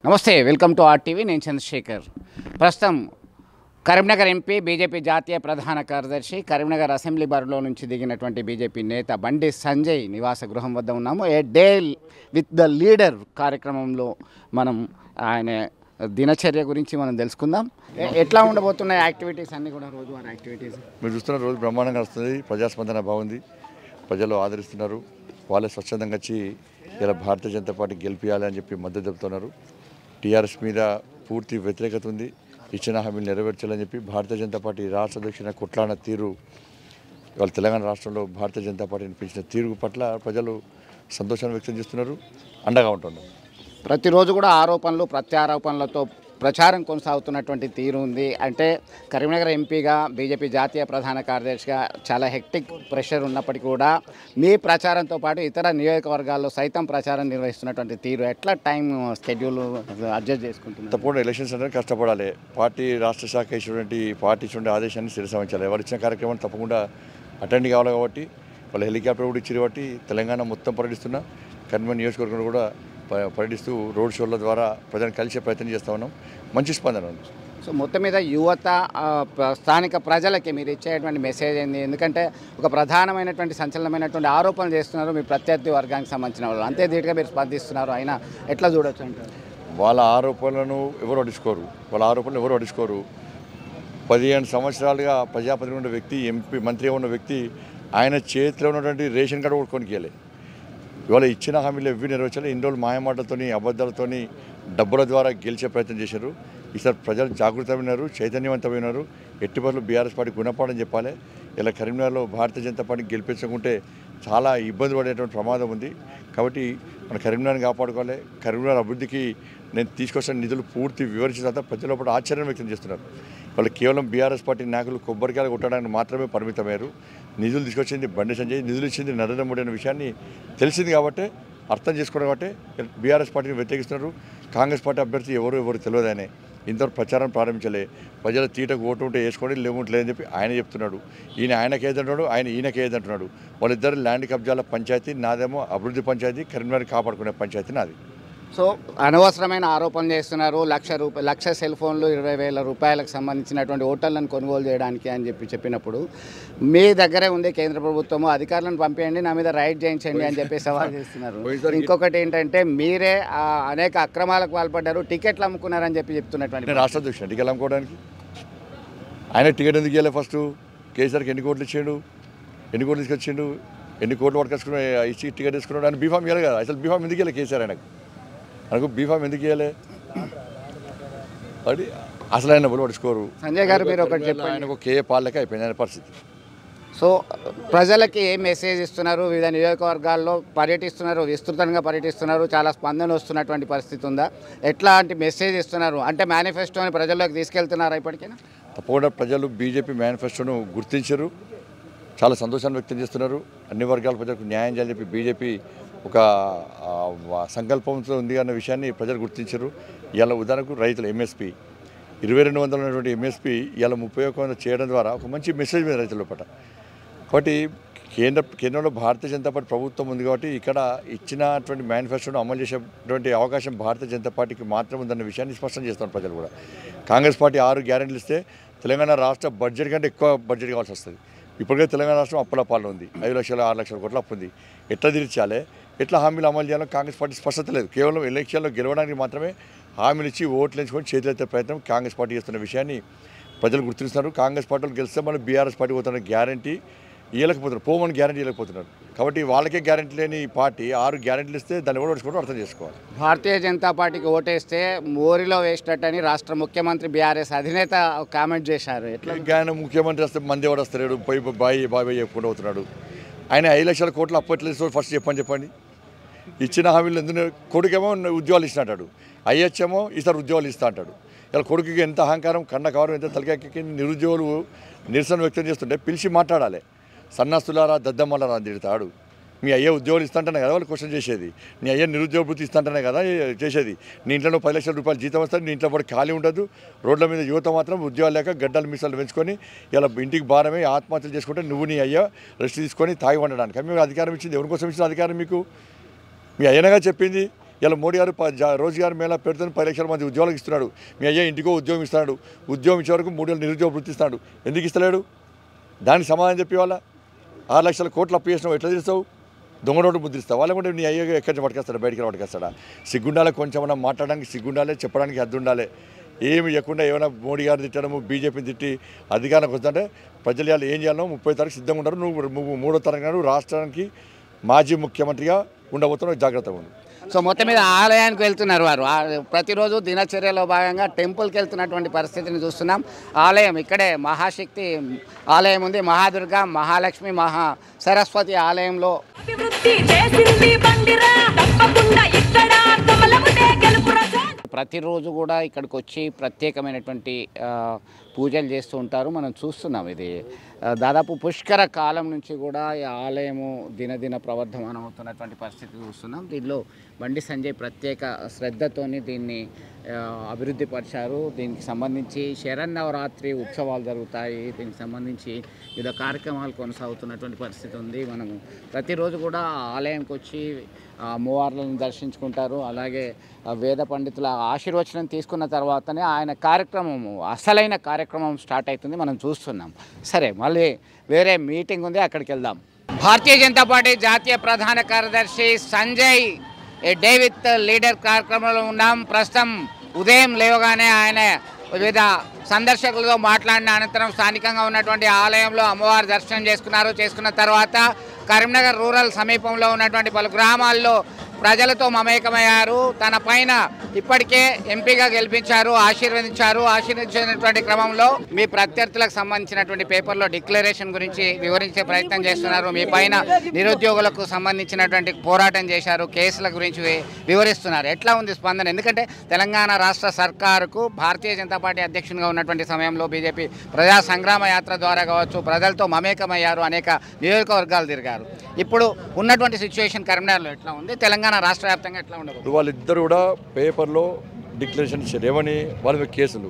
నమస్తే welcome to or TV నేను చంద్రశేఖర్ ప్రస్తుతం కరీంనగర్ ఎంపీ బీజేపీ జాతీయ ప్రధాన కార్యదర్శి కరీంనగర్ అసెంబ్లీ బరిలో నుంచి దిగినటువంటి బీజేపీ నేత బండి సంజయ్ నివాస గృహం వద్ద ఉన్నాము a day with the leader కార్యక్రమంలో మనం ఆయన దినచర్య గురించి మనం తెలుసుకుందాం ఎ- ఎట్లా ఉండబోతున్నాయి యాక్టివిటీస్ అన్నీ కూడా రోజువారీ యాక్టివిటీస్ మీరు చూస్తున్న రోజు బ్రహ్మాండంగా వస్తుంది ప్రజాస్పందన బాగుంది ప్రజలు ఆదరిస్తున్నారు వాళ్ళే స్వచ్ఛందంగా వచ్చి ఇలా భారతీయ జనతా పార్టీ గెలిపించాలి అని చెప్పి మద్దతు చెబుతున్నారు టీఆర్ఎస్ మీద పూర్తి వ్యతిరేకత ఉంది ఇచ్చిన హామీలు నెరవేర్చాలని చెప్పి భారతీయ జనతా పార్టీ రాష్ట్ర అధ్యక్షున కొట్లాడిన తీరు ఇవాళ తెలంగాణ రాష్ట్రంలో భారతీయ జనతా పార్టీని పెంచిన తీరు పట్ల ప్రజలు సంతోషాన్ని వ్యక్తం చేస్తున్నారు అండగా ఉంటున్నారు ప్రతిరోజు కూడా ఆరోపణలు ప్రత్యారోపణలతో ప్రచారం కొనసాగుతున్నటువంటి తీరు ఉంది అంటే కరీంనగర్ ఎంపీగా బీజేపీ జాతీయ ప్రధాన కార్యదర్శిగా చాలా హెక్టిక్ ప్రెషర్ ఉన్నప్పటికీ కూడా మీ ప్రచారంతో పాటు ఇతర నియోజకవర్గాల్లో సైతం ప్రచారం నిర్వహిస్తున్నటువంటి తీరు ఎట్లా టైం స్కెడ్యూల్ అడ్జస్ట్ చేసుకుంటున్నారు తప్పకుండా ఎలక్షన్స్ అంటే కష్టపడాలి పార్టీ రాష్ట్ర శాఖ ఇచ్చినటువంటి పార్టీ ఇచ్చినటువంటి ఆదేశాన్ని శిరసావించాలి ఎవరు ఇచ్చిన కార్యక్రమాన్ని తప్పకుండా అటెండ్ కావాలి కాబట్టి వాళ్ళు హెలికాప్టర్ కూడా ఇచ్చారు కాబట్టి తెలంగాణ మొత్తం పర్యటిస్తున్న కరీంనగర్ నియోజకవర్గంలో కూడా ప- పర్యటిస్తూ రోడ్ షోల ద్వారా ప్రజలను కలిసే ప్రయత్నం చేస్తూ ఉన్నాం మంచి స్పందన ఉంది సో మొత్తం మీద యువత ఆ, ప్ర- స్థానిక ప్రజలకి మీరు ఇచ్చేటువంటి మెసేజ్ ఏంది ఎందుకంటే ఒక ప్రధానమైనటువంటి సంచలనమైనటువంటి ఆరోపణలు చేస్తున్నారు మీ ప్రత్యర్థి వర్గానికి సంబంధించిన వాళ్ళు అంతే ధీటుగా మీరు స్పందిస్తున్నారు అయినా ఎట్లా చూడొచ్చు అంటారు వాళ్ళ ఆరోపణలను ఎవరు పట్టించుకోరు వాళ్ళ ఆరోపణలు ఎవరు పట్టించుకోరు పదిహేను సంవత్సరాలుగా ప్రజాప్రతినిధి ఉన్న వ్యక్తి ఎంపీ మంత్రిగా ఉన్న వ్యక్తి ఆయన చేతిలో ఉన్నటువంటి రేషన్ కార్డు కూడా కొనుక్కోలే ఇవాళ ఇచ్చిన హామీలు ఎవ్వి నెరవేర్చాలి ఇన్ని రోజులు మాయమాటలతోని అబద్ధాలతోని డబ్బుల ద్వారా గెలిచే ప్రయత్నం చేశారు ఈసారి ప్రజలు జాగృతమైనారు చైతన్యవంతమైనారు ఎట్టి పనులు బీఆర్ఎస్ పార్టీ గుణపాఠం చెప్పాలి ఇలా కరీంనగర్లో భారతీయ జనతా పార్టీ గెలిపించకుంటే చాలా ఇబ్బంది పడేటువంటి ప్రమాదం ఉంది కాబట్టి మన కరీంనగర్ని కాపాడుకోవాలి కరీంనగర్ అభివృద్ధికి నేను తీసుకొచ్చిన నిధులు పూర్తి వివరించిన తర్వాత ప్రజల లోపల ఆశ్చర్యం వ్యక్తం చేస్తున్నారు వాళ్ళు కేవలం బీఆర్ఎస్ పార్టీ నాయకులు కొబ్బరికాయలు కొట్టడానికి మాత్రమే పరిమితమయ్యారు నిధులు తీసుకొచ్చింది బండి సంజయ్ నిధులు ఇచ్చింది నరేంద్ర మోడీ అనే విషయాన్ని తెలిసింది కాబట్టి అర్థం చేసుకోవడం కాబట్టి బీఆర్ఎస్ పార్టీని వ్యతిరేకిస్తున్నారు కాంగ్రెస్ పార్టీ అభ్యర్థి ఎవరు ఎవరు తెలియదు ఆయనే ఇంతవరకు ప్రచారం ప్రారంభించలే ప్రజల తీటకు ఓటు ఉంటే వేసుకోండి లేకుంటే లేదని చెప్పి ఆయన చెప్తున్నాడు ఈయన ఆయనకి ఏదంటున్నాడు ఆయన ఈయనకి ఏదంటున్నాడు వాళ్ళిద్దరు ల్యాండ్ కబ్జాల పంచాయతీ నాదేమో అభివృద్ధి పంచాయతీ కరీంనగర్ కాపాడుకునే పంచాయతీ నాది సో అనవసరమైన ఆరోపణలు చేస్తున్నారు లక్ష రూపాయ లక్ష సెల్ ఫోన్లు ఇరవై వేల రూపాయలకు సంబంధించినటువంటి ఓటర్లను కొనుగోలు చేయడానికి అని చెప్పి చెప్పినప్పుడు మీ దగ్గరే ఉంది కేంద్ర ప్రభుత్వము అధికారులను పంపేయండి నా మీద రైడ్ చేయించండి అని చెప్పి సవాల్ చేస్తున్నారు పోయినసారికి- ఇంకొకటి ఏంటంటే మీరే ఆ, అనేక అక్రమాలకు పాల్పడ్డారు టికెట్లు అమ్ముకున్నారని చెప్పి చెప్తున్నటువంటి నేను రాష్ట్ర అధ్యక్షుడు టికెట్ అమ్ముకోవడానికి ఆయన టికెట్ ఎందుకు ఇవ్వలే ఫస్ట్ కేసీఆర్కి ఎన్ని కోట్లు ఇచ్చాడు ఎన్ని కోట్లు తీసుకొచ్చిండు ఎన్ని కోట్లు పట్టుకొచ్చుకున్నా ఇచ్చి టికెట్ తీసుకున్నాడు ఆయన బీఫామ్ ఇవ్వాలి కదా అసలు బీఫామ్ ఎందుకు ఇవ్వలే కేసీఆర్ ఆయనకు ఆయనకు బీఫామ్ ఎందుకు ఇవ్వలే అది అసలు ఆయన ఎవరు పడుచుకోరు సంజయ్ గారు మీరు ఒకటి చెప్పండి ఆయనకు కేఏ పాలక అయిపోయింది ఆయన పరిస్థితి సో ప్రజలకి ఏ మెసేజ్ ఇస్తున్నారు వివిధ నియోజకవర్గాల్లో పర్యటిస్తున్నారు విస్తృతంగా పర్యటిస్తున్నారు చాలా స్పందన వస్తున్నటువంటి పరిస్థితి ఉందా ఎట్లాంటి మెసేజ్ ఇస్తున్నారు అంటే మేనిఫెస్టోని ప్రజల్లోకి తీసుకెళ్తున్నారా ఇప్పటికైనా తప్పకుండా ప్రజలు బీజేపీ మేనిఫెస్టోను గుర్తించరు చాలా సంతోషాన్ని వ్యక్తం చేస్తున్నారు అన్ని వర్గాల ప్రజలకు న్యాయం చేయాలని చెప్పి బీజేపీ ఒక ఆ, వ- సంకల్పంతో ఉంది అన్న విషయాన్ని ప్రజలు గుర్తించరు ఇవాళ ఉదాహరణకు రైతులు ఎంఎస్పి ఇరవై రెండు వందలు ఉన్నటువంటి ఎంఎస్పి ఇవాళ ముప్పై ఒక్క వందలు చేయడం ద్వారా ఒక మంచి మెసేజ్ మీద రైతుల లోపల కాబట్టి కేంద్ర కేంద్రంలో భారతీయ జనతా పార్టీ ప్రభుత్వం ఉంది కాబట్టి ఇక్కడ ఇచ్చినటువంటి మేనిఫెస్టోను అమలు చేసేటువంటి అవకాశం భారతీయ జనతా పార్టీకి మాత్రం ఉందన్న విషయాన్ని స్పష్టం చేస్తున్నారు ప్రజలు కూడా కాంగ్రెస్ పార్టీ ఆరు గ్యారెంటీలు ఇస్తే తెలంగాణ రాష్ట్ర బడ్జెట్ కంటే ఎక్కువ బడ్జెట్ కావాల్సి వస్తుంది ఇప్పటికే తెలంగాణ రాష్ట్రం అప్పుల పాలన ఉంది ఐదు లక్షల ఆరు లక్షల కోట్ల అప్పు ఉంది ఎట్లా తీర్చాలి ఎట్లా హామీలు అమలు చేయాలో కాంగ్రెస్ పార్టీ స్పష్టత లేదు కేవలం ఎలక్షన్లో గెలవడానికి మాత్రమే హామీలు ఇచ్చి ఓట్లు ఎంచుకొని చేతులెత్తే ప్రయత్నం కాంగ్రెస్ పార్టీ చేస్తున్న విషయాన్ని ప్రజలు గుర్తిస్తున్నారు కాంగ్రెస్ పార్టీలు గెలిస్తే మళ్ళీ బీఆర్ఎస్ పార్టీ పోతున్న గ్యారంటీ ఇవ్వలేకపోతున్నారు పోమని గ్యారంటీ ఇవ్వలేకపోతున్నారు కాబట్టి వాళ్ళకే గ్యారంటీ లేని ఈ పార్టీ ఆరు గ్యారంటీలు ఇస్తే దాన్ని కూడా పడుచుకోవడం అర్థం చేసుకోవాలి భారతీయ జనతా పార్టీకి ఓటేస్తే మోరిలో వేసినట్టని రాష్ట్ర ముఖ్యమంత్రి బీఆర్ఎస్ అధినేత ఒక కామెంట్ చేశారు ఎట్లా ఆయన ముఖ్యమంత్రి వస్తే మంది ఎవడు వస్తలేడు పోయి బాయ్ బాయ్ బాయ్ చెప్పుకుంటూ అవుతున్నాడు ఆయన ఐదు లక్షల కోట్లు అప్పట్లేదు ఫస్ట్ చెప్పని చెప్పండి ఇచ్చిన హామీలు ఎందుకు కొడుకేమో ఉద్యోగాలు ఇచ్చినట్టాడు అయ్యచ్చేమో ఈసారి ఉద్యోగాలు ఇస్తా అంటాడు ఇలా కొడుకుకి ఎంత అహంకారం కన్న కవరం ఎంత తలకాయకి నిరుద్యోగులు నిరసన వ్యక్తం చేస్తుంటే పిలిచి మాట్లాడాలి సన్నాస్తులారా దద్దమ్మలారా అని తిడతాడు మీ అయ్యే ఉద్యోగాలు ఇస్తాంటనే కదా వాళ్ళు క్వశ్చన్ చేసేది నీ అయ్యే నిరుద్యోగ వృత్తి ఇస్తాంటనే కదా చేసేది నీ ఇంట్లో పది లక్షల రూపాయలు జీతం వస్తుంది నీ ఇంట్లో పడి ఖాళీ ఉండదు రోడ్ల మీద యువత మాత్రం ఉద్యోగాలు లేక గడ్డలు మీసాలు పెంచుకొని ఇలా ఇంటికి భారమే ఆత్మహత్యలు చేసుకుంటే నువ్వు నీ అయ్యా రెస్ట్ తీసుకొని తాగి ఉండడానికి మీకు అధికారం ఇచ్చింది ఎవరి కోసం ఇచ్చిన అధికారం మీకు మీ అయ్యనగా చెప్పింది ఇలా మోడీ గారు ప- జా- రోజుగారు మేళ పెడుతున్న పది లక్షల మంది ఉద్యోగాలకు ఇస్తున్నాడు మీ అయ్యా ఇంటికో ఉద్యోగం ఇస్తున్నాడు ఉద్యోగం ఇచ్చే వరకు మూడు వేలు నిరుద్యోగ వృత్తి ఇస్తున్నాడు ఎందుకు ఇస్తలేడు దానికి సమాధానం చెప్పి వాళ్ళ ఆరు లక్షల కోట్లు అప్పు చేసినావు ఎట్లా తీస్తావు దొంగ నోటు ముద్రిస్తావు వాళ్ళ కూడా నీ అయ్యో ఎక్కడి నుంచి పట్టుకొస్తాడు బయటికి పట్టుకొస్తాడా సిగ్గుండాలే కొంచెం మనం మాట్లాడడానికి సిగ్గుండాలే చెప్పడానికి హద్దు ఉండాలి ఏమి ఇవ్వకుండా ఏమైనా మోడీ గారిని తిట్టడము బీజేపీని తిట్టి అధికారంలోకి వస్తుంటే ప్రజలు ఇవాళ ఏం చేయాలో ముప్పై తారీఖు సిద్ధంగా ఉన్నారు నువ్వు నువ్వు మూడో తారీఖు నాడు రాష్ట్రానికి మాజీ ముఖ్యమంత్రిగా ఉండబోతున్నావు జాగ్రత్తగా ఉండు సో మొత్తం మీద ఆలయానికి వెళ్తున్నారు వారు ఆ- ప్రతిరోజు దినచర్యలో భాగంగా టెంపుల్కి వెళ్తున్నటువంటి పరిస్థితిని చూస్తున్నాం ఆలయం ఇక్కడే మహాశక్తి ఆలయం ఉంది మహాదుర్గ మహాలక్ష్మి మహా సరస్వతి ఆలయంలో అభివృద్ధి చేసింది బండిరా తప్పకుండా ఇక్కడ కమలముదే గెలుపు రజా ప్రతిరోజు కూడా ఇక్కడికి వచ్చి ప్రత్యేకమైనటువంటి ఆ, పూజలు చేస్తూ ఉంటారు మనం చూస్తున్నాం ఇది ఆ, దాదాపు పుష్కర కాలం నుంచి కూడా ఈ ఆలయము దినదిన ప్రవర్ధమానం అవుతున్నటువంటి పరిస్థితి చూస్తున్నాం దీనిలో బండి సంజయ్ ప్రత్యేక శ్రద్ధతోని దీన్ని ఆ, అభివృద్ధి పరిచారు దీనికి సంబంధించి శరన్నవరాత్రి ఉత్సవాలు జరుగుతాయి దీనికి సంబంధించి వివిధ కార్యక్రమాలు కొనసాగుతున్నటువంటి పరిస్థితి ఉంది మనము ప్రతిరోజు కూడా ఆ ఆలయానికి వచ్చి ఆ అమ్మవార్లను దర్శించుకుంటారు అలాగే ఆ వేద పండితుల ఆశీర్వచనం తీసుకున్న తర్వాతనే ఆయన కార్యక్రమము అసలైన కార్యక్రమం స్టార్ట్ అవుతుంది మనం చూస్తున్నాం సరే మళ్ళీ వేరే మీటింగ్ ఉంది అక్కడికి వెళ్దాం భారతీయ జనతా పార్టీ జాతీయ ప్రధాన కార్యదర్శి Sanjay a day with leader కార్యక్రమంలో ఉన్నాం ప్రస్తుతం ఉదయం లేవగానే ఆయన వివిధ సందర్శకులతో మాట్లాడిన అనంతరం స్థానికంగా ఉన్నటువంటి ఆలయంలో అమ్మవారి దర్శనం చేసుకున్నారు చేసుకున్న తర్వాత కరీంనగర్ రూరల్ సమీపంలో ఉన్నటువంటి పలు గ్రామాల్లో ప్రజలతో మమేకమయ్యారు తన పైన ఇప్పటికే ఎంపీగా గెలిపించారు ఆశీర్వదించారు ఆశీర్వదించినటువంటి క్రమంలో మీ ప్రత్యర్థులకు సంబంధించినటువంటి పేపర్లో డిక్లరేషన్ గురించి వివరించే ప్రయత్నం చేస్తున్నారు మీ పైన నిరుద్యోగులకు సంబంధించినటువంటి పోరాటం చేశారు కేసుల గురించి వి- వివరిస్తున్నారు ఎట్లా ఉంది స్పందన ఎందుకంటే తెలంగాణ రాష్ట్ర సర్కారుకు భారతీయ జనతా పార్టీ అధ్యక్షునిగా ఉన్నటువంటి సమయంలో బీజేపీ ప్రజా సంగ్రామ యాత్ర ద్వారా కావచ్చు ప్రజలతో మమేకమయ్యారు అనేక నియోజకవర్గాలు తిరిగారు ఇప్పుడు ఉన్నటువంటి సిచ్యువేషన్ కరీంనగర్లో ఎట్లా ఉంది తెలంగాణ రాష్ట్ర వ్యాప్తంగా ఎట్లా ఉండబోతుంది ఇప్పుడు వాళ్ళిద్దరు కూడా పేపర్లో డిక్లరేషన్ ఇచ్చారు ఏమని వాళ్ళ మీద కేసులు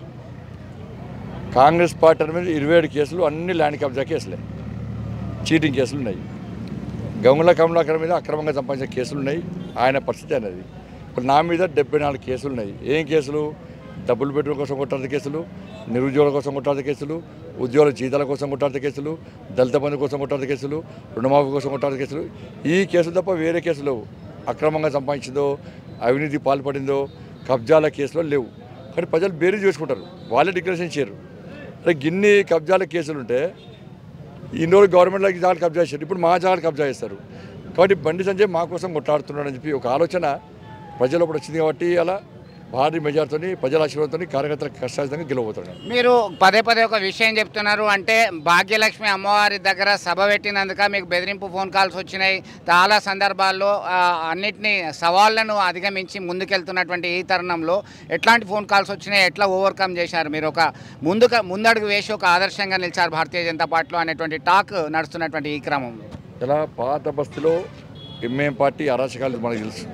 కాంగ్రెస్ పార్టీ మీద ఇరవై ఏడు కేసులు అన్ని ల్యాండ్ కబ్జా కేసులే చీటింగ్ కేసులు ఉన్నాయి గంగుల కమలాకర్ మీద అక్రమంగా సంపాదించిన కేసులు ఉన్నాయి ఆయన పరిస్థితి అనేది ఇప్పుడు నా మీద డెబ్బై నాలుగు కేసులు ఉన్నాయి ఏం కేసులు డబ్బులు బెడ్రూమ్ కోసం కొట్టాల్సిన కేసులు నిరుద్యోగుల కోసం కొట్టాల్సిన కేసులు ఉద్యోగుల జీతాల కోసం కొట్టాల్సిన కేసులు దళిత బంధు కోసం కొట్టాల్సిన కేసులు రుణమాఫీ కోసం కొట్టాల్సిన కేసులు ఈ కేసులు తప్ప వేరే కేసులు లేవు అక్రమంగా సంపాదించిందో అవినీతి పాల్పడిందో కబ్జాల కేసులో లేవు కానీ ప్రజలు బేరీ చేసుకుంటారు వాళ్ళే డిక్లరేషన్ చేయరు అరే గిన్ని కబ్జాల కేసులు ఉంటే ఇన్ని రోజులు గవర్నమెంట్లోకి జాగాలు కబ్జా చేశారు ఇప్పుడు మా జాగాలు కబ్జా చేస్తారు కాబట్టి బండి సంజయ్ మా కోసం కొట్లాడుతున్నాడు అని చెప్పి ఒక ఆలోచన ప్రజలు ఇప్పుడు వచ్చింది కాబట్టి అలా భారీ మెజార్టీతో ప్రజల ఆశీర్వాదంతో కార్యకర్తల కష్టార్థంగా గెలవబోతున్నాడు మీరు పదే పదే ఒక విషయం చెప్తున్నారు అంటే భాగ్యలక్ష్మి అమ్మవారి దగ్గర సభ పెట్టినందుక మీకు బెదిరింపు ఫోన్ కాల్స్ వచ్చినాయి చాలా సందర్భాల్లో ఆ, అన్నిటినీ సవాళ్లను అధిగమించి ముందుకెళ్తున్నటువంటి ఈ తరుణంలో ఎట్లాంటి ఫోన్ కాల్స్ వచ్చినాయి ఎట్లా ఓవర్కమ్ చేశారు మీరు ఒక ముందుక ముందడుగు వేసి ఒక ఆదర్శంగా నిలిచారు భారతీయ జనతా పార్టీలో అనేటువంటి టాక్ నడుస్తున్నటువంటి ఈ క్రమంలో ఇలా పాత బస్తీలో ఎంఏం పార్టీ అరాచకాలు మనకు తెలుసు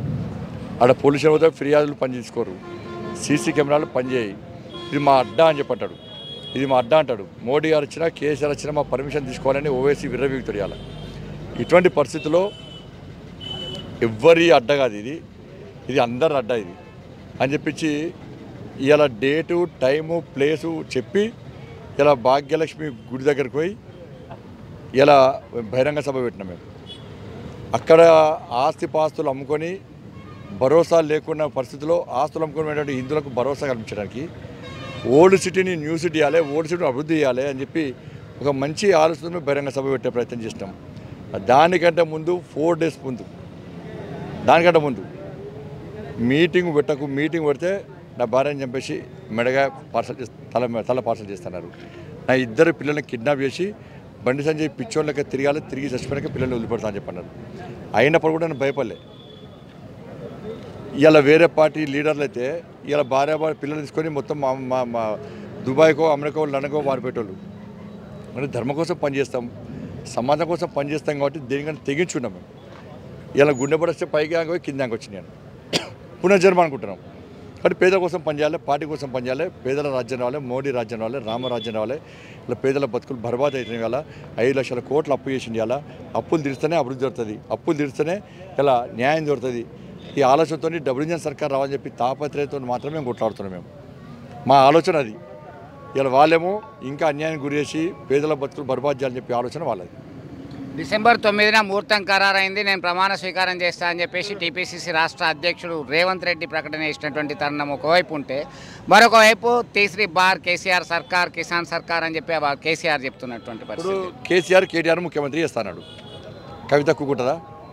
ఆడ పోలీసులు పోతే ఫిర్యాదులు పని చేసుకోరు సీసీ కెమెరాలు పనిచేయి ఇది మా అడ్డా అని చెప్పంటాడు ఇది మా అడ్డా అంటాడు మోడీ గారు వచ్చినా కేసీఆర్ వచ్చినా మా పర్మిషన్ తీసుకోవాలని ఓవేసీ విర్రవీగుతాడు ఇవాళ ఇటువంటి పరిస్థితుల్లో ఎవ్వరి అడ్డ కాదు ఇది ఇది అందరి అడ్డ ఇది అని చెప్పించి ఇవాళ డేటు టైము ప్లేసు చెప్పి ఇలా భాగ్యలక్ష్మి గుడి దగ్గరికి పోయి ఇలా బహిరంగ సభ పెట్టినాం మేము అక్కడ ఆస్తి పాస్తులు అమ్ముకొని భరోసా లేకున్న పరిస్థితిలో ఆస్తులు అమ్ముకునేటువంటి హిందువులకు భరోసా కల్పించడానికి ఓల్డ్ సిటీని న్యూ సిటీ ఇవ్వాలి ఓల్డ్ సిటీని అభివృద్ధి చేయాలి అని చెప్పి ఒక మంచి ఆలోచనతో బహిరంగ సభ పెట్టే ప్రయత్నం చేసినాం దానికంటే ముందు ఫోర్ డేస్ ముందు దానికంటే ముందు మీటింగ్ పెట్టకు మీటింగ్ పెడితే నా భార్యని చంపేసి మెడగా పార్సల్ చేస్త తల తల పార్సల్ చేస్తున్నారు నా ఇద్దరు పిల్లల్ని కిడ్నాప్ చేసి బండి సంజయ్ పిచ్చోళ్ళకి తిరగాలి తిరిగి చచ్చిపోయాక పిల్లల్ని వదిలిపెడతా అని చెప్పన్నారు అయినప్పుడు కూడా నేను భయపడలే ఇలా వేరే పార్టీ లీడర్లు అయితే ఇలా భార్య భార్య పిల్లలు తీసుకొని మొత్తం మా మా మా దుబాయ్కో అమెరికో లండన్కో వారి పెట్టోళ్ళు అంటే ధర్మం కోసం పనిచేస్తాం సమాజం కోసం పనిచేస్తాం కాబట్టి దేనికన్నా తెగించున్నాం మేము ఇలా గుండె పడొస్తే పైకి ఆగిపోయి కింద వచ్చింది నేను పునర్జన్మ అనుకుంటున్నాం కానీ పేదల కోసం పనిచేయాలి పార్టీ కోసం పనిచేయాలి పేదల రాజ్యం రావాలి మోడీ రాజ్యం రావాలి రామరాజ్యం రావాలి ఇలా పేదల బతుకులు బర్బాద్ అవుతుంది కదా ఐదు లక్షల కోట్లు అప్పు చేసి ఇవ్వాలా అప్పులు తీరిస్తేనే అభివృద్ధి జరుగుతుంది అప్పులు తీరిస్తేనే ఇలా న్యాయం దొరుకుతుంది ఈ ఆలోచనతో డబుల్ ఇంజన్ సర్కార్ రావాలని చెప్పి తాపత్రయంతో మాత్రమే మేము కొట్లాడుతున్నాం మేము మా ఆలోచన అది ఇలా వాళ్ళేమో ఇంకా అన్యాయానికి గురి చేసి పేదల బతుకులు బర్బాద్ చేయాలని చెప్పి ఆలోచన వాళ్ళది డిసెంబర్ తొమ్మిదిన ముహూర్తం ఖరారైంది నేను ప్రమాణ స్వీకారం చేస్తా అని చెప్పేసి టీపీసీసీ రాష్ట్ర అధ్యక్షుడు రేవంత్ రెడ్డి ప్రకటన చేసినటువంటి తరుణం ఒకవైపు ఉంటే మరొక వైపు తీసరి బార్ కేసీఆర్ సర్కార్ కిసాన్ సర్కార్ అని చెప్పి ఆ కేసీఆర్ చెప్తున్నటువంటి ఇప్పుడు పరిస్థితి కేసీఆర్ కేటీఆర్ ముఖ్యమంత్రి చేస్తాడు కవిత కూకుంటుందా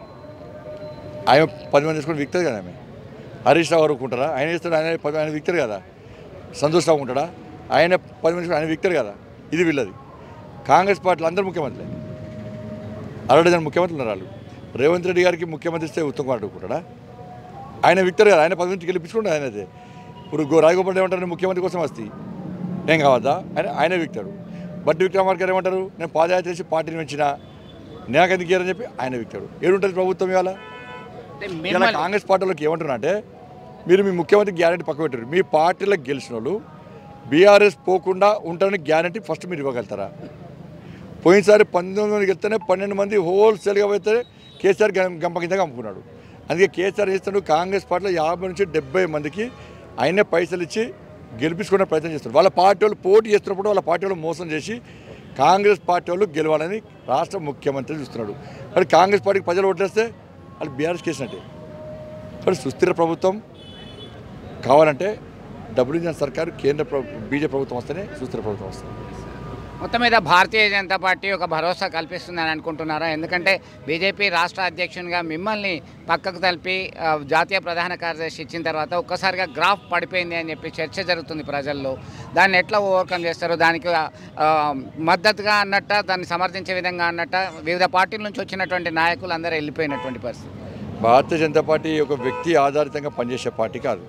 ఆయన పది మంది తీసుకొని విక్తుంది కదా ఆమె హరీష్ రావు గారు కుంటారా ఆయన చేస్తాడు ఆయన పది ఆయన విక్తారు కదా సంతోష్ రావు ఉంటాడా ఆయన పది మంది ఆయన విక్తారు కదా ఇది వీళ్ళది కాంగ్రెస్ పార్టీలు అందరూ ముఖ్యమంత్రులే అరవై జన ముఖ్యమంత్రులు ఉన్నారు వాళ్ళు రేవంత్ రెడ్డి గారికి ముఖ్యమంత్రి ఇస్తే ఉత్తమ్ కుమార్ కుంటాడా ఆయన విక్తారు కదా ఆయన పది మంది గెలిపించుకుంటాడు ఆయన అయితే ఇప్పుడు గో రాజగోపాల్ ఏమంటారు ముఖ్యమంత్రి కోసం వస్తే నేను కావద్దా ఆయన ఆయనే విక్తాడు బట్టి విక్రమార్క గారు ఏమంటారు నేను పాదయాత్ర చేసి పార్టీని పెంచిన నాకు ఎందుకు ఇయ్యరని చెప్పి ఆయన విక్తాడు ఏడుంటుంది ప్రభుత్వం ఇవాళ అంటే ఇలా మిమ్మల్ని- కాంగ్రెస్ పార్టీలోకి ఏమంటున్నా అంటే మీరు మీ ముఖ్యమంత్రి గ్యారంటీ పక్క పెట్టారు మీ పార్టీలకు గెలిచిన వాళ్ళు బీఆర్ఎస్ పోకుండా ఉంటారని గ్యారంటీ ఫస్ట్ మీరు ఇవ్వగలుగుతారా పోయినసారి పంతొమ్మిది మందికి వెళ్తేనే పన్నెండు మంది హోల్సేల్గా పోతే కేసీఆర్ గం- గంప కింద అమ్ముకున్నాడు అందుకే కేసీఆర్ చేస్తాడు కాంగ్రెస్ పార్టీలో యాభై నుంచి డెబ్బై మందికి ఆయనే పైసలు ఇచ్చి గెలిపించుకునే ప్రయత్నం చేస్తారు వాళ్ళ పార్టీ వాళ్ళు పోటీ చేస్తున్నప్పుడు వాళ్ళ పార్టీ వాళ్ళు మోసం చేసి కాంగ్రెస్ పార్టీ వాళ్ళు గెలవాలని రాష్ట్ర ముఖ్యమంత్రి చూస్తున్నాడు మరి కాంగ్రెస్ పార్టీకి ప్రజలు ఓట్లేస్తే వాళ్ళు బీఆర్ఎస్ చేసినట్టే మరి సుస్థిర ప్రభుత్వం కావాలంటే డబ్ల్యూ ఇంజన్ సర్కారు కేంద్ర ప్రభు బీజేపీ ప్రభుత్వం వస్తేనే సుస్థిర ప్రభుత్వం వస్తుంది మొత్తం మీద భారతీయ జనతా పార్టీ ఒక భరోసా కల్పిస్తుందని అనుకుంటున్నారా ఎందుకంటే బీజేపీ రాష్ట్ర అధ్యక్షునిగా మిమ్మల్ని పక్కకు తలిపి ఆ, జాతీయ ప్రధాన కార్యదర్శి ఇచ్చిన తర్వాత ఒక్కసారిగా గ్రాఫ్ పడిపోయింది అని చెప్పి చర్చ జరుగుతుంది ప్రజల్లో దాన్ని ఎట్లా ఓవర్కమ్ చేస్తారు దానికి ఆ, మద్దతుగా అన్నట్ట దాన్ని సమర్థించే విధంగా అన్నట్ట వివిధ పార్టీల నుంచి వచ్చినటువంటి నాయకులు అందరూ వెళ్ళిపోయినటువంటి పరిస్థితి భారతీయ జనతా పార్టీ ఒక వ్యక్తి ఆధారితంగా పనిచేసే పార్టీ కాదు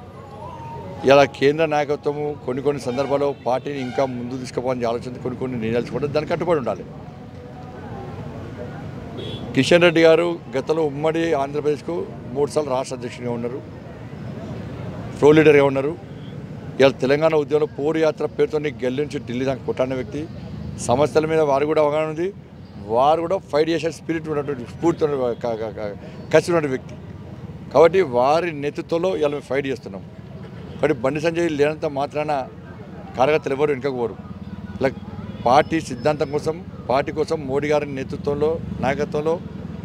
ఇలా కేంద్ర నాయకత్వము కొన్ని కొన్ని సందర్భాల్లో పార్టీని ఇంకా ముందు తీసుకుపోవాలని ఆలోచన కొన్ని కొన్ని నిర్ణయాలు తీసుకుంటే దానికి కట్టుబడి ఉండాలి కిషన్ రెడ్డి గారు గతంలో ఉమ్మడి ఆంధ్రప్రదేశ్కు మూడు సార్లు రాష్ట్ర అధ్యక్షుడిగా ఉన్నారు ప్రో లీడర్గా ఉన్నారు ఇలా తెలంగాణ ఉద్యమంలో పోరు యాత్ర పేరుతో గెలించి ఢిల్లీ దాకా కొట్టాడిన వ్యక్తి సమస్యల మీద వారు కూడా అవగాహన ఉంది వారు కూడా ఫైట్ చేసే స్పిరిట్ ఉన్నటువంటి స్ఫూర్తి ఉన్న క- క- క- కసి ఉన్న వ్యక్తి కాబట్టి వారి నేతృత్వంలో ఇలా మేము ఫైట్ చేస్తున్నాం కాబట్టి బండి సంజయ్ లేనంత మాత్రాన కార్యకర్తలు ఎవరు వెనుకకు పోరు ఇలా పార్టీ సిద్ధాంతం కోసం పార్టీ కోసం మోడీ గారి నేతృత్వంలో నాయకత్వంలో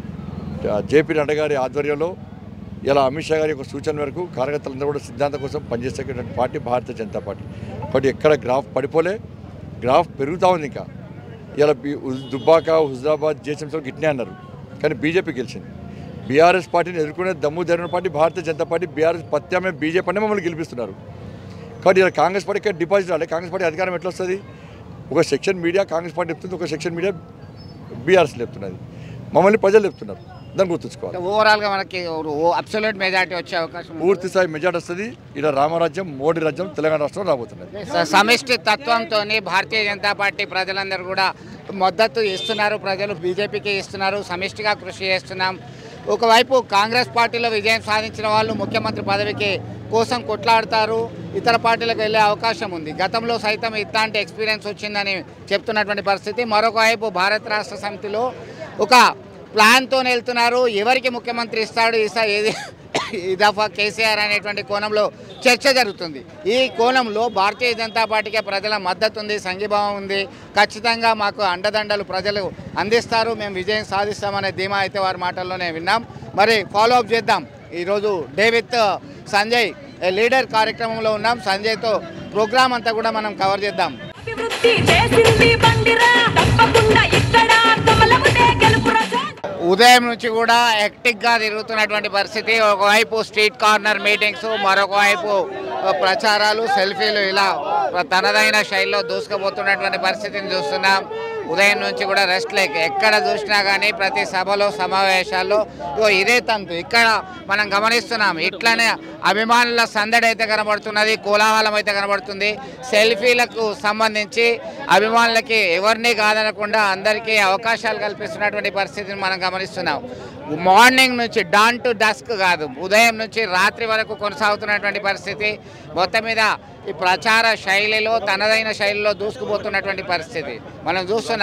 జేపీ నడ్డా గారి ఆధ్వర్యంలో ఇలా అమిత్ షా గారి యొక్క సూచన మేరకు కార్యకర్తలందరూ కూడా సిద్ధాంతం కోసం పనిచేసేటువంటి పార్టీ భారతీయ జనతా పార్టీ కాబట్టి ఎక్కడ గ్రాఫ్ పడిపోలే గ్రాఫ్ పెరుగుతూ ఉంది ఇంకా ఇలా బి- హుజ్- దుబ్బాక హుజరాబాద్ జేసంలో గిట్నే అన్నారు కానీ బీజేపీ గెలిచింది బీఆర్ఎస్ పార్టీని ఎదుర్కొనే దమ్ము ధరిన party Bharatiya Janata party BRS ప్రత్యామ్నాయ బీజేపీ అనే మమ్మల్ని గెలిపిస్తున్నారు కాబట్టి ఇలా కాంగ్రెస్ పార్టీ ఇక్కడ డిపాజిట్ రాలే కాంగ్రెస్ పార్టీ అధికారం ఎట్లా వస్తుంది ఒక సెక్షన్ మీడియా కాంగ్రెస్ పార్టీ చెప్తుంది ఒక సెక్షన్ మీడియా బీఆర్ఎస్ చెప్తున్నది మమ్మల్ని ప్రజలు చెప్తున్నారు దాన్ని గుర్తుంచుకోవాలి ఓవరాల్గా మనకి అబ్సల్యూట్ మెజారిటీ వచ్చే అవకాశం ఉంది. పూర్తి స్థాయి మెజార్టీ వస్తుంది ఇక్కడ రామరాజ్యం మోడీ రాజ్యం తెలంగాణ రాష్ట్రం రాబోతున్నది స- సమిష్టి తత్వంతో భారతీయ జనతా పార్టీ ప్రజలందరూ కూడా మద్దతు ఇస్తున్నారు ప్రజలు బీజేపీకి ఇస్తున్నారు సమిష్టిగా కృషి చేస్తున్నాం ఒకవైపు కాంగ్రెస్ పార్టీలో విజయం సాధించిన వాళ్ళు ముఖ్యమంత్రి పదవికి కోసం కొట్లాడతారు ఇతర పార్టీలకు వెళ్ళే అవకాశం ఉంది గతంలో సైతం ఇట్లాంటి ఎక్స్పీరియన్స్ వచ్చిందని చెప్తున్నటువంటి పరిస్థితి మరొక వైపు భారత రాష్ట్ర సమితిలో ఒక ప్లాన్తో వెళ్తున్నారు ఎవరికి ముఖ్యమంత్రి ఇస్తాడు ఈసా ఏది ఈ దఫా కేసీఆర్ అనేటువంటి కోణంలో చర్చ జరుగుతుంది ఈ కోణంలో భారతీయ జనతా పార్టీకి ప్రజల మద్దతు ఉంది సంఘీభావం ఉంది ఖచ్చితంగా మాకు అండదండలు ప్రజలు అందిస్తారు మేము విజయం సాధిస్తామనే ధీమా అయితే వారి మాటల్లోనే విన్నాం మరి ఫాలో అప్ చేద్దాం ఈరోజు day with Sanjay a leader కార్యక్రమంలో ఉన్నాం సంజయ్తో ప్రోగ్రామ్ అంతా కూడా మనం కవర్ చేద్దాం అభివృద్ధి చేసింది బండిరా తప్పకుండా ఇక్కడ కమలముదే గెలుపు రజా ఉదయం నుంచి కూడా హెక్టిక్గా తిరుగుతున్నటువంటి పరిస్థితి ఒకవైపు స్ట్రీట్ కార్నర్ మీటింగ్స్ మరొక వైపు ప్రచారాలు సెల్ఫీలు ఇలా తనదైన శైలిలో దూసుకుపోతున్నటువంటి పరిస్థితిని చూస్తున్నాం ఉదయం నుంచి కూడా రెస్ట్ లేక ఎక్కడ చూసినా కానీ ప్రతి సభలో సమావేశాల్లో ఇగో ఇదే తంతు ఇక్కడ మనం గమనిస్తున్నాం ఇట్లనే అభిమానుల సందడి అయితే కనబడుతున్నది కోలాహలం అయితే కనబడుతుంది సెల్ఫీలకు సంబంధించి అభిమానులకి ఎవరిని కాదనకుండా అందరికీ అవకాశాలు కల్పిస్తున్నటువంటి పరిస్థితిని మనం గమనిస్తున్నాం మార్నింగ్ నుంచి డాన్ టు డస్క్ కాదు ఉదయం నుంచి రాత్రి వరకు కొనసాగుతున్నటువంటి పరిస్థితి మొత్తం మీద ఈ ప్రచార శైలిలో తనదైన శైలిలో దూసుకుపోతున్నటువంటి పరిస్థితి మనం చూస్తున్నాం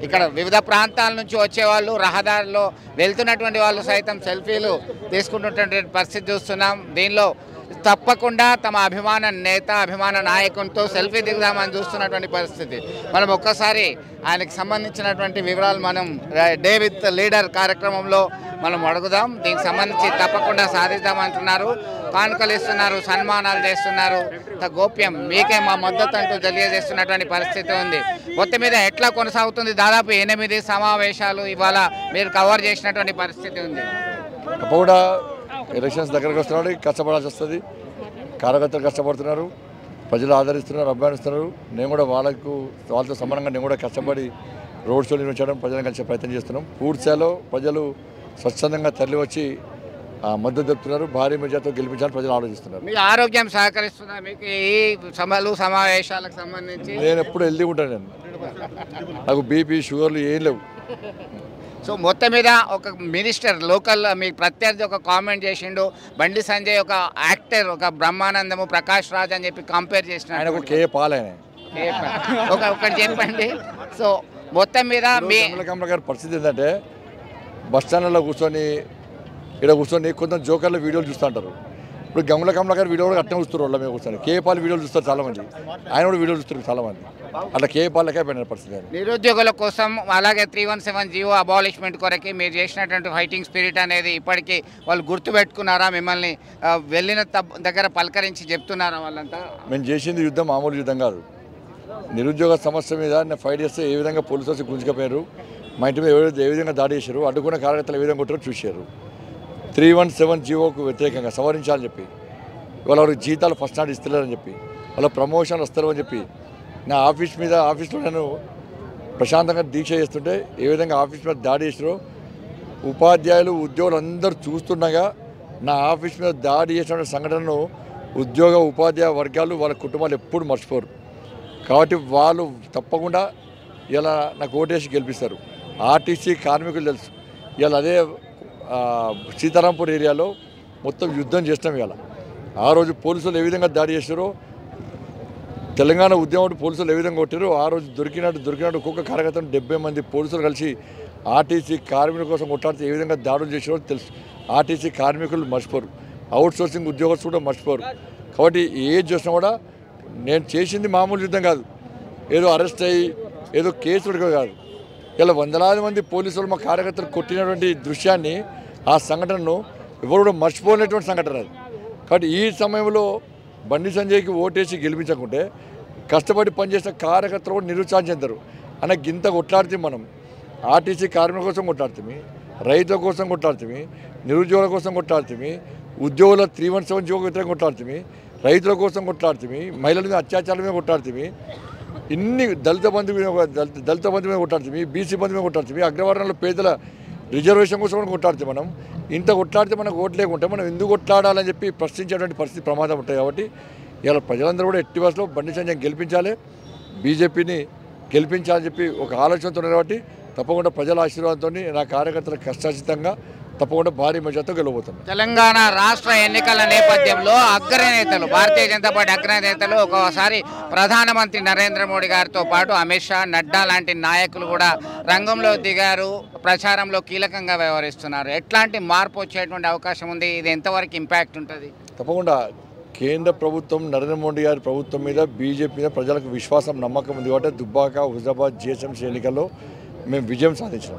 ఇక్కడ వివిధ ప్రాంతాల నుంచి వచ్చేవాళ్ళు రహదారిలో వెళ్తున్నటువంటి వాళ్ళు సైతం సెల్ఫీలు తీసుకుంటున్నటువంటి పరిస్థితి చూస్తున్నాం దీనిలో తప్పకుండా తమ అభిమాన నేత అభిమాన నాయకునితో సెల్ఫీ దిగుదామని చూస్తున్నటువంటి పరిస్థితి మనం ఒక్కసారి ఆయనకు సంబంధించినటువంటి వివరాలు మనం డే విత్ లీడర్ కార్యక్రమంలో మనం అడుగుదాం దీనికి సంబంధించి తప్పకుండా సాధిద్దామంటున్నారు కానుకలు ఇస్తున్నారు సన్మానాలు చేస్తున్నారు ఇంత గోప్యం మీకే మా మద్దతు అంటూ తెలియజేస్తున్నటువంటి పరిస్థితి ఉంది మొత్తం మీద ఎట్లా కొనసాగుతుంది దాదాపు ఎనిమిది సమావేశాలు ఇవాళ మీరు కవర్ చేసినటువంటి పరిస్థితి ఉంది తప్పకుండా ఎలక్షన్స్ దగ్గరకు వస్తున్నాడు కష్టపడాల్సి వస్తుంది కార్యకర్తలు కష్టపడుతున్నారు ప్రజలు ఆదరిస్తున్నారు అభిమానిస్తున్నారు నేను కూడా వాళ్ళకు వాళ్ళతో సమానంగా నేను కూడా కష్టపడి రోడ్ షో నిర్మించడం ప్రజలను కలిసే ప్రయత్నం చేస్తున్నాం పూర్తిస్థాయిలో ప్రజలు స్వచ్ఛందంగా తరలి వచ్చి ఆ, మద్దతు చెప్తున్నారు భారీ మెజార్టీతో గెలిపించాలని ప్రజలు ఆలోచిస్తున్నారు మీ ఆరోగ్యం సహకరిస్తుందా మీకు ఈ సభలు సమావేశాలకు సంబంధించి నేను ఎప్పుడు హెల్దీ ఉంటాను నేను నాకు బీపీ షుగర్లు ఏం లేవు సో మొత్తం మీద ఒక మినిస్టర్ లోకల్ మీ ప్రత్యర్థి ఒక కామెంట్ చేసిండు బండి సంజయ్ ఒక యాక్టర్ ఒక బ్రహ్మానందము ప్రకాష్ రాజ్ అని చెప్పి కంపేర్ చేసిన ఆయన ఒక కే పాలయన ఒక ఒకటి చెప్పండి సో మొత్తం మీద మీ కమల కమల గారి పరిస్థితి ఏంటంటే బస్ స్టాండ్లో కూర్చొని ఇక్కడ కూర్చొని కొంత జోకర్ల వీడియోలు చూస్తూ ఉంటారు ఇప్పుడు గమల కమల గారి వీడియో కూడా అట్నే చూస్తారు వాళ్ళ మీద కూర్చొని కే పాల్ వీడియోలు చూస్తారు చాలా మంది ఆయన కూడా వీడియోలు చూస్తారు చాలా మంది అట్లా కే పాలకే పోయిన పరిస్థితి ఆయన నిరుద్యోగుల కోసం అలాగే three one seven GO abolishment కొరకి మీరు చేసినటువంటి ఫైటింగ్ స్పిరిట్ అనేది ఇప్పటికీ వాళ్ళు గుర్తుపెట్టుకున్నారా మిమ్మల్ని ఆ, వెళ్ళిన తప్- దగ్గర పలకరించి చెప్తున్నారా వాళ్ళంతా మేము చేసింది యుద్ధం మామూలు యుద్ధం కాదు నిరుద్యోగ సమస్య మీద నేను ఫైట్ చేస్తే ఏ విధంగా పోలీసు వచ్చి గుంజుకపోయారు మా ఇంటి మీద ఏ- ఏ విధంగా దాడి చేశారు అడ్డుకున్న కార్యకర్తలు ఏ విధంగా కొట్టారో చూశారు త్రీ వన్ సెవెన్ జీవోకు వ్యతిరేకంగా సవరించాలని చెప్పి ఇవాళ వారికి జీతాలు ఫస్ట్ నాడు ఇస్తలేరని చెప్పి వాళ్ళ ప్రమోషన్లు వస్తారు అని చెప్పి నా ఆఫీస్ మీద ఆఫీస్లో నేను ప్రశాంతంగా దీక్ష చేస్తుంటే ఏ విధంగా ఆఫీస్ మీద దాడి చేసారో ఉపాధ్యాయులు ఉద్యోగులు అందరూ చూస్తుండగా నా ఆఫీస్ మీద దాడి చేసిన సంఘటనను ఉద్యోగ ఉపాధ్యాయ వర్గాలు వాళ్ళ కుటుంబాలు ఎప్పుడు మర్చిపోరు కాబట్టి వాళ్ళు తప్పకుండా ఇలా నాకు ఓటేసి గెలిపిస్తారు ఆర్టీసీ కార్మికులు తెలుసు ఇలా అదే ఆ, సీతారాంపూర్ ఏరియాలో మొత్తం యుద్ధం చేస్తాం ఇవాళ ఆ రోజు పోలీసులు ఏ విధంగా దాడి చేస్తారో తెలంగాణ ఉద్యమం పోలీసులు ఏ విధంగా కొట్టారో ఆ రోజు దొరికినట్టు దొరికినట్టు ఒక్కొక్క కార్యకర్తను డెబ్బై మంది పోలీసులు కలిసి ఆర్టీసీ కార్మికుల కోసం కొట్టాడితే ఏ విధంగా దాడులు చేసారో తెలుసు ఆర్టీసీ కార్మికులు మర్చిపోరు అవుట్ సోర్సింగ్ ఉద్యోగస్తులు కూడా మర్చిపోరు కాబట్టి ఏది చేసినా కూడా నేను చేసింది మామూలు యుద్ధం కాదు ఏదో అరెస్ట్ అయ్యి ఏదో కేసులు కాదు ఇలా వందలాది మంది పోలీసులు మా కార్యకర్తలు కొట్టినటువంటి దృశ్యాన్ని ఆ సంఘటనను ఎవరు కూడా మర్చిపోలేనటువంటి సంఘటన అది కాబట్టి ఈ సమయంలో బండి సంజయ్కి ఓటేసి గెలిపించకుంటే కష్టపడి పనిచేసిన కార్యకర్తలు కూడా నిరుత్సాహం చెందరు అన్న గింత కొట్లాడితే మనం ఆర్టీసీ కార్మికుల కోసం కొట్లాడుతుంది రైతుల కోసం కొట్లాడుతుంది నిరుద్యోగుల కోసం కొట్లాడుతుంది ఉద్యోగుల త్రీ వన్ సెవెన్ జీవో వ్యతిరేకం కొట్లాడుతుంది రైతుల కోసం కొట్లాడుతుంది మహిళల మీద అత్యాచారం మీద కొట్లాడుతుంది ఇన్ని దళిత బంధు మీద దళిత దళిత బంధు మీద కొట్టాడుతుంది బీసీ బంధు మీద కొట్టాడుతుంది అగ్రవర్ణంలో పేదల రిజర్వేషన్ కోసం కూడా కొట్టాడుతుంది మనం ఇంత కొట్లాడితే మనకు ఓటు లేకుంటే మనం ఎందుకు కొట్లాడాలని చెప్పి ప్రశ్నించేటువంటి పరిస్థితి ప్రమాదం ఉంటుంది కాబట్టి ఇలా ప్రజలందరూ కూడా ఎట్టి బస్సులో బండి సంజయ్ గెలిపించాలి బీజేపీని గెలిపించాలని చెప్పి ఒక ఆలోచనతో ఉన్నారు కాబట్టి తప్పకుండా ప్రజల ఆశీర్వాదంతో నా కార్యకర్తల కష్టాచితంగా తప్పకుండా భారీ మెజార్టీతో గెలవబోతున్నాను తెలంగాణ రాష్ట్ర ఎన్నికల నేపథ్యంలో అగ్రనేతలు భారతీయ జనతా పార్టీ అగ్రనేతలు ఒక్కోసారి ప్రధానమంత్రి నరేంద్ర మోడీ గారితో పాటు అమిత్ షా నడ్డా లాంటి నాయకులు కూడా రంగంలో దిగారు ప్రచారంలో కీలకంగా వ్యవహరిస్తున్నారు ఎట్లాంటి మార్పు వచ్చేటువంటి అవకాశం ఉంది ఇది ఎంతవరకు ఇంపాక్ట్ ఉంటుంది తప్పకుండా కేంద్ర ప్రభుత్వం నరేంద్ర మోడీ గారి ప్రభుత్వం మీద బీజేపీ మీద ప్రజలకు విశ్వాసం నమ్మకం ఉంది కాబట్టి దుబ్బాక హుజాబాద్ జిహెచ్ఎంసీ ఎన్నికల్లో మేము విజయం సాధించినాం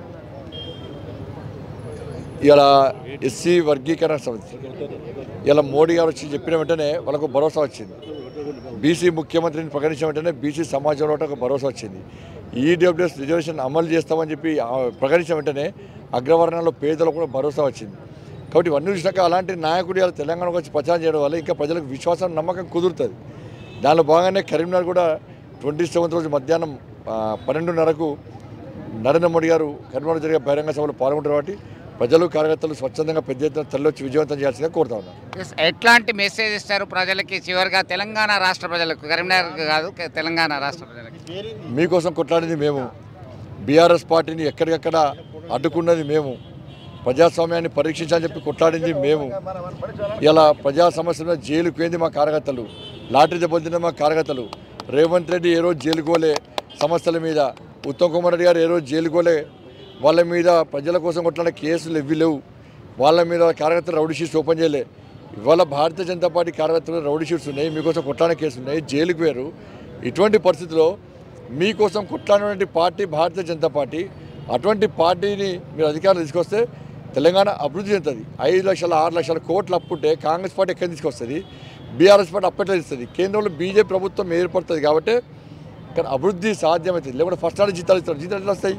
ఇలా ఎస్సీ వర్గీకరణ సమితి ఇలా మోడీ గారు వచ్చి చెప్పిన వెంటనే వాళ్ళకు భరోసా వచ్చింది బీసీ ముఖ్యమంత్రిని ప్రకటించిన వెంటనే బీసీ సమాజంలో ఒక భరోసా వచ్చింది ఈడబ్ల్యూఎస్ రిజర్వేషన్ అమలు చేస్తామని చెప్పి ఆ, ప్రకటించిన వెంటనే అగ్రవర్ణంలో పేదలకు కూడా భరోసా వచ్చింది కాబట్టి ఇవన్నీ చూసినాక అలాంటి నాయకుడు ఇలా తెలంగాణకు వచ్చి ప్రచారం చేయడం వల్ల ఇంకా ప్రజలకు విశ్వాసం నమ్మకం కుదురుతుంది దానిలో భాగంగానే కరీంనగర్ కూడా ట్వంటీ సెవెంత్ రోజు మధ్యాహ్నం ఆ, పన్నెండున్నరకు నరేంద్ర మోడీ గారు కరీంనగర్ జరిగే బహిరంగ సభలో పాల్గొంటారు కాబట్టి ప్రజలు కార్యకర్తలు స్వచ్ఛందంగా పెద్ద ఎత్తున తరలివచ్చి విజయవంతం చేయాల్సిందిగా కోరుతా ఉన్నాను Yes, ఎట్లాంటి మెసేజ్ ఇస్తారు ప్రజలకి చివరిగా తెలంగాణ రాష్ట్ర ప్రజలకు కరీంనగర్ కాదు క- తెలంగాణ రాష్ట్ర ప్రజలకి మీకోసం కొట్లాడింది మేము బీఆర్ఎస్ పార్టీని ఎక్కడికక్కడ అడ్డుకున్నది మేము ప్రజాస్వామ్యాన్ని పరీక్షించాలని చెప్పి కొట్లాడింది మేము ఇలా ప్రజా సమస్యల మీద జైలుకు పోయింది మా కార్యకర్తలు లాటరీ దెబ్బతిన్న మా కార్యకర్తలు రేవంత్ రెడ్డి ఏ రోజు జైలుకోలే సమస్యల మీద ఉత్తమ్ కుమార్ రెడ్డి గారు ఏ రోజు జైలుకు పోలే వాళ్ళ మీద ప్రజల కోసం కొట్లాడే కేసులు ఎవ్వి లేవు వాళ్ళ మీద కార్యకర్తలు రౌడీ షీట్స్ ఓపెన్ చేయలే ఇవాళ భారతీయ జనతా పార్టీ కార్యకర్తలు రౌడీ షీట్స్ ఉన్నాయి మీకోసం కొట్లాడే కేసులు ఉన్నాయి జైలుకు పోయారు ఇటువంటి పరిస్థితిలో మీకోసం కొట్లాడినటువంటి పార్టీ భారతీయ జనతా పార్టీ అటువంటి పార్టీని మీరు అధికారులు తీసుకొస్తే తెలంగాణ అభివృద్ధి చెందుతుంది ఐదు లక్షల ఆరు లక్షల కోట్లు అప్పుంటే కాంగ్రెస్ పార్టీ ఎక్కడ తీసుకొస్తుంది బీఆర్ఎస్ పార్టీ అప్పట్లో ఇస్తుంది కేంద్రంలో బీజేపీ ప్రభుత్వం ఏర్పడుతుంది కాబట్టి ఇక్కడ అభివృద్ధి సాధ్యమవుతుంది లేకుంటే ఫస్ట్ ఆర్డర్ జీతాలు ఇస్తారు జీతాలు ఎట్లా వస్తాయి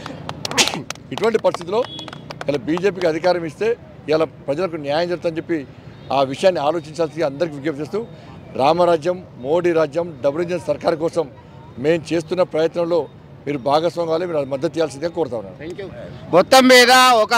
ఇటువంటి పరిస్థితిలో ఇలా బీజేపీకి అధికారం ఇస్తే ఇలా ప్రజలకు న్యాయం జరుగుతుందని చెప్పి ఆ విషయాన్ని ఆలోచించాల్సి అందరికీ విజ్ఞప్తి చేస్తూ రామరాజ్యం మోడీ రాజ్యం డబుల్ ఇంజన్ సర్కార్ కోసం మేము చేస్తున్న ప్రయత్నంలో మీరు భాగస్వామి కావాలి మీరు మద్దతు ఇవ్వాల్సిందిగా కోరుతా ఉన్నాను మొత్తం మీద ఒక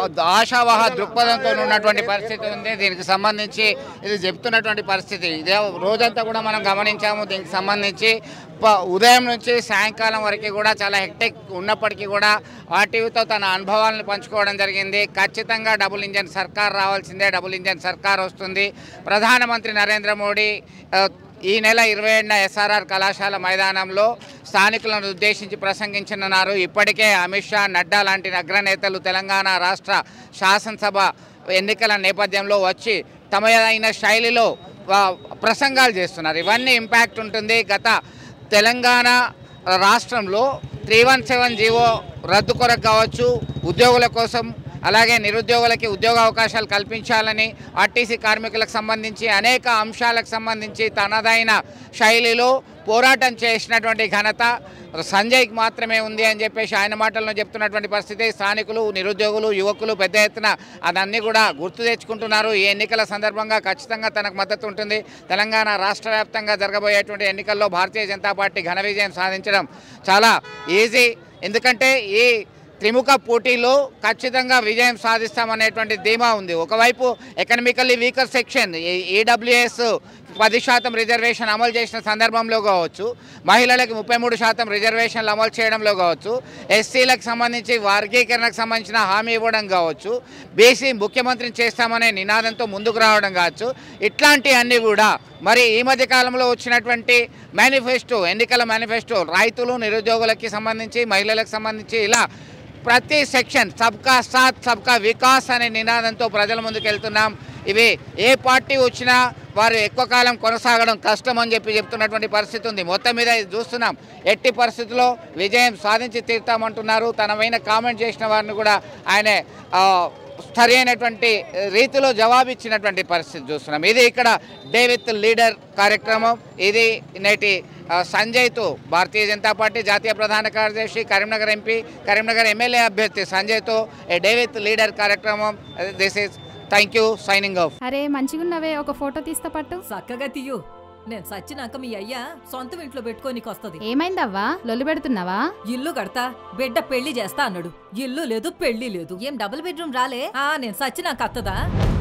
ఆశావహ దృక్పథంతో ఉన్నటువంటి పరిస్థితి ఉంది దీనికి సంబంధించి ఇది చెప్తున్నటువంటి పరిస్థితి ఇదే రోజంతా కూడా మనం గమనించాము దీనికి సంబంధించి ప- ఉదయం నుంచి సాయంకాలం వరకు కూడా చాలా హెక్టిక్ ఉన్నప్పటికీ కూడా ఆర్టీవీతో తన అనుభవాలను పంచుకోవడం జరిగింది ఖచ్చితంగా డబుల్ ఇంజన్ సర్కార్ రావాల్సిందే డబుల్ ఇంజన్ సర్కార్ వస్తుంది ప్రధానమంత్రి నరేంద్ర మోడీ ఆ, ఈ నెల ఇరవై ఏడున ఎస్ఆర్ఆర్ కళాశాల మైదానంలో స్థానికులను ఉద్దేశించి ప్రసంగించనున్నారు ఇప్పటికే అమిత్ షా నడ్డా లాంటి అగ్రనేతలు తెలంగాణ రాష్ట్ర శాసనసభ ఎన్నికల నేపథ్యంలో వచ్చి తమ అయిన శైలిలో ఆ, ప్రసంగాలు చేస్తున్నారు ఇవన్నీ ఇంపాక్ట్ ఉంటుంది గత తెలంగాణ రాష్ట్రంలో త్రీ వన్ సెవెన్ జీవో రద్దు కొరకు కావచ్చు ఉద్యోగుల కోసం అలాగే నిరుద్యోగులకి ఉద్యోగ అవకాశాలు కల్పించాలని ఆర్టీసీ కార్మికులకు సంబంధించి అనేక అంశాలకు సంబంధించి తనదైన శైలిలో పోరాటం చేసినటువంటి ఘనత సంజయ్కి మాత్రమే ఉంది అని చెప్పేసి ఆయన మాటల్లో చెప్తున్నటువంటి పరిస్థితి స్థానికులు నిరుద్యోగులు యువకులు పెద్ద ఎత్తున అదన్నీ కూడా గుర్తు తెచ్చుకుంటున్నారు ఈ ఎన్నికల సందర్భంగా ఖచ్చితంగా తనకు మద్దతు ఉంటుంది తెలంగాణ రాష్ట్ర వ్యాప్తంగా జరగబోయేటువంటి ఎన్నికల్లో భారతీయ జనతా పార్టీ ఘన విజయం సాధించడం చాలా ఈజీ ఎందుకంటే ఈ త్రిముఖ పోటీలో ఖచ్చితంగా విజయం సాధిస్తామనేటువంటి ధీమా ఉంది ఒకవైపు ఎకనామికల్లీ వీకర్ సెక్షన్ ఈడబ్ల్యూఎస్ పది శాతం రిజర్వేషన్ అమలు చేసిన సందర్భంలో కావచ్చు మహిళలకు ముప్పై మూడు శాతం రిజర్వేషన్లు అమలు చేయడంలో కావచ్చు ఎస్సీలకు సంబంధించి వర్గీకరణకు సంబంధించిన హామీ ఇవ్వడం కావచ్చు బీసీ ముఖ్యమంత్రిని చేస్తామనే నినాదంతో ముందుకు రావడం కావచ్చు ఇట్లాంటి అన్నీ కూడా మరి ఈ మధ్య కాలంలో వచ్చినటువంటి మేనిఫెస్టో ఎన్నికల మేనిఫెస్టో రైతులు నిరుద్యోగులకి సంబంధించి మహిళలకు సంబంధించి ఇలా ప్రతి సెక్షన్ సబ్కా సాత్ సబ్కా వికాస్ అనే నినాదంతో ప్రజల ముందుకు వెళ్తున్నాం ఇవి ఏ పార్టీ వచ్చినా వారు ఎక్కువ కాలం కొనసాగడం కష్టం అని చెప్పి చెప్తున్నటువంటి పరిస్థితి ఉంది మొత్తం మీద ఇది చూస్తున్నాం ఎట్టి పరిస్థితుల్లో విజయం సాధించి తీరుతామంటున్నారు తనమైన కామెంట్ చేసిన వారిని కూడా ఆయన ఆ, సరి అయినటువంటి రీతిలో జవాబిచ్చినటువంటి పరిస్థితి చూస్తున్నాం ఇది ఇక్కడ డే విత్ లీడర్ కార్యక్రమం ఇది నేటి ఆ, సంజయ్తో భారతీయ జనతా పార్టీ జాతీయ ప్రధాన కార్యదర్శి కరీంనగర్ ఎంపీ కరీంనగర్ ఎమ్మెల్యే అభ్యర్థి సంజయ్తో ఏ డే విత్ లీడర్ కార్యక్రమం this is thank you signing off అరే మంచిగున్నవే ఒక ఫోటో తీస్తా పట్టు చక్కగా తీయు నేను సచ్చినాక మీ అయ్యా సొంతం ఇంట్లో పెట్టుకోనికి వస్తది ఏమైందవ్వా లొల్లి పెడుతున్నావా ఇల్లు కడతా బిడ్డ పెళ్లి చేస్తా అన్నాడు ఇల్లు లేదు పెళ్లి లేదు ఏం డబుల్ బెడ్రూమ్ రాలే ఆ నేను సచ్చినాక అత్తదా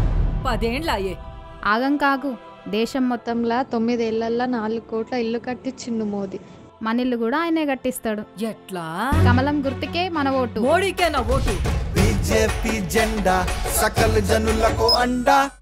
పదేండ్లాయే ఆగం కాగు దేశం మొత్తం మొత్తంలా తొమ్మిదేళ్లల్లా నాలుగు కోట్ల ఇల్లు కట్టించిండు మోదీ మనిల్లు కూడా ఆయనే కట్టిస్తాడు ఎట్లా కమలం గుర్తుకే మన ఓటు మోడీకే నా ఓటు బీజేపీ జెండా సకల జనులకు అండా